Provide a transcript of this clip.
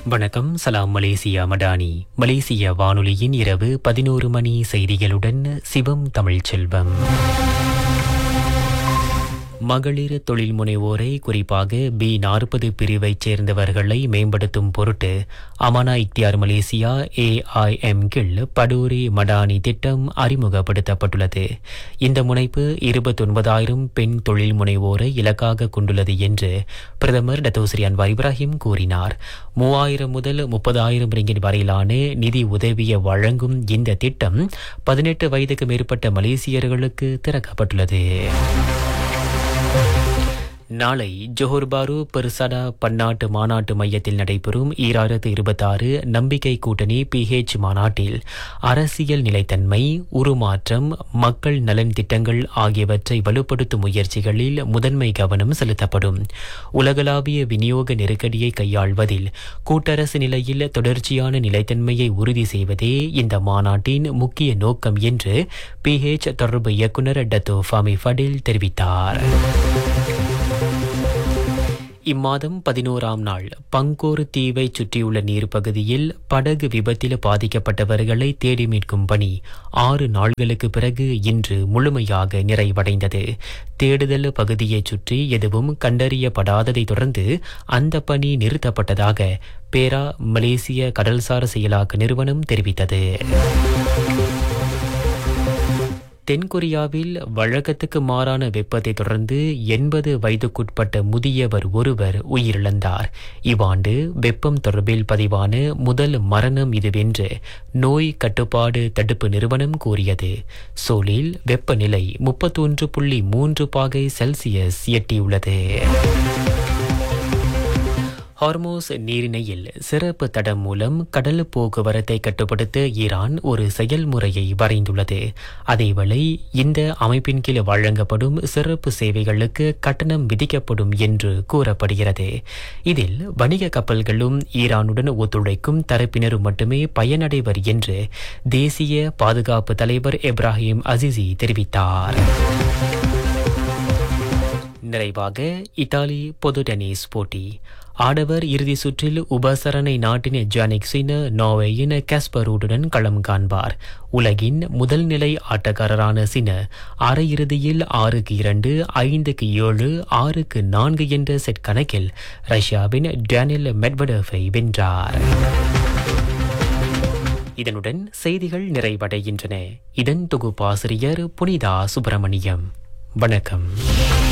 வணக்கம் சலாம் மலேசியா மடானி மலேசிய வானொலியின் இரவு பதினோரு மணி செய்திகளுடன் சிவம் தமிழ்ச்செல்வம் மகளிர் தொழில் முனைவோரை குறிப்பாக பி நாற்பது பிரிவைச் சேர்ந்தவர்களை மேம்படுத்தும் பொருட்டு அமானா இக்தியார் மலேசியா ஏஐஎம் கீழ் படூரி மடானி திட்டம் அறிமுகப்படுத்தப்பட்டுள்ளது இந்த முனைப்பு இருபத்தொன்பதாயிரம் பெண் தொழில் முனைவோரை இலக்காக கொண்டுள்ளது என்று பிரதமர் டத்தோஸ்ரீ அன்வார் இப்ராஹிம் கூறினார் மூவாயிரம் முதல் முப்பதாயிரம் ரிங்கிட் வரையிலான நிதி உதவியை வழங்கும் இந்த திட்டம் பதினெட்டு வயதுக்கு மேற்பட்ட மலேசியர்களுக்கு திறக்கப்பட்டுள்ளது நாளை ஜோஹர் பாரு பெருசடா பன்னாட்டு மாநாட்டு மையத்தில் நடைபெறும் ஈராயிரத்து இருபத்தாறு நம்பிக்கை கூட்டணி பிஹெச் மாநாட்டில் அரசியல் நிலைத்தன்மை உருமாற்றம் மக்கள் நலன் திட்டங்கள் ஆகியவற்றை வலுப்படுத்தும் முயற்சிகளில் முதன்மை கவனம் செலுத்தப்படும் உலகளாவிய விநியோக நெருக்கடியை கையாள்வதில் கூட்டரசு நிலையில் தொடர்ச்சியான நிலைத்தன்மையை உறுதி செய்வதே இந்த மாநாட்டின் முக்கிய நோக்கம் என்று பிஹெச் தொடர்பு இயக்குநர் டத்தோ ஃபாமி ஃபடில் தெரிவித்தார் இம்மாதம் பதினோராம் நாள் பங்கோர் தீவை சுற்றியுள்ள நீர்ப்பகுதியில் படகு விபத்தில் பாதிக்கப்பட்டவர்களை தேடி மீட்கும் பணி ஆறு நாள்களுக்கு பிறகு இன்று முழுமையாக நிறைவடைந்தது தேடுதல் பகுதியைச் சுற்றி எதுவும் கண்டறியப்படாததை தொடர்ந்து அந்த பணி நிறுத்தப்பட்டதாக பேரா மலேசிய கடல்சார் செயலாக்க நிறுவனம் தெரிவித்தது தென்கொரியாவில் வழக்கத்துக்கு மாறான வெப்பத்தை தொடர்ந்து எண்பது வயதுக்குட்பட்ட முதியவர் ஒருவர் உயிரிழந்தார் இவ்வாண்டு வெப்பம் தொடர்பில் பதிவான முதல் மரணம் இதுவென்று நோய் கட்டுப்பாடு தடுப்பு நிறுவனம் கூறியது சோலில் வெப்பநிலை முப்பத்தொன்று புள்ளி மூன்று பாகை செல்சியஸ் எட்டியுள்ளது ஹார்மோஸ் நீரிணையில் சிறப்பு தடம் மூலம் கடல் போக்குவரத்தை கட்டுப்படுத்த ஈரான் ஒரு செயல்முறையை வரைந்துள்ளது அதேவேளை இந்த அமைப்பின் கீழ் வழங்கப்படும் சிறப்பு சேவைகளுக்கு கட்டணம் விதிக்கப்படும் என்று கூறப்படுகிறது இதில் வணிக கப்பல்களும் ஈரானுடன் ஒத்துழைக்கும் தரப்பினரும் மட்டுமே பயனடைவர் என்று தேசிய பாதுகாப்பு தலைவர் இப்ராஹிம் அசிசி தெரிவித்தார் நிறைவாக இத்தாலி பொது டென்னிஸ் போட்டி ஆடவர் இறுதி சுற்றில் உபசரணை நாட்டின் ஜானிக் சின நோர்வேயின் கேஸ்பரூடுடன் களம் காண்பார் உலகின் முதல் நிலை ஆட்டக்காரரான சின அரையிறுதியில் ஆறுக்கு இரண்டு ஐந்துக்கு ஏழு ஆறுக்கு நான்கு என்ற செட் கணக்கில் ரஷ்யாவின் டேனியல் மெட்வடோவை வென்றார் இதனுடன் செய்திகள் நிறைவடைகின்றன இதன் தொகுப்பாசிரியர் புனிதா சுப்பிரமணியம் வணக்கம்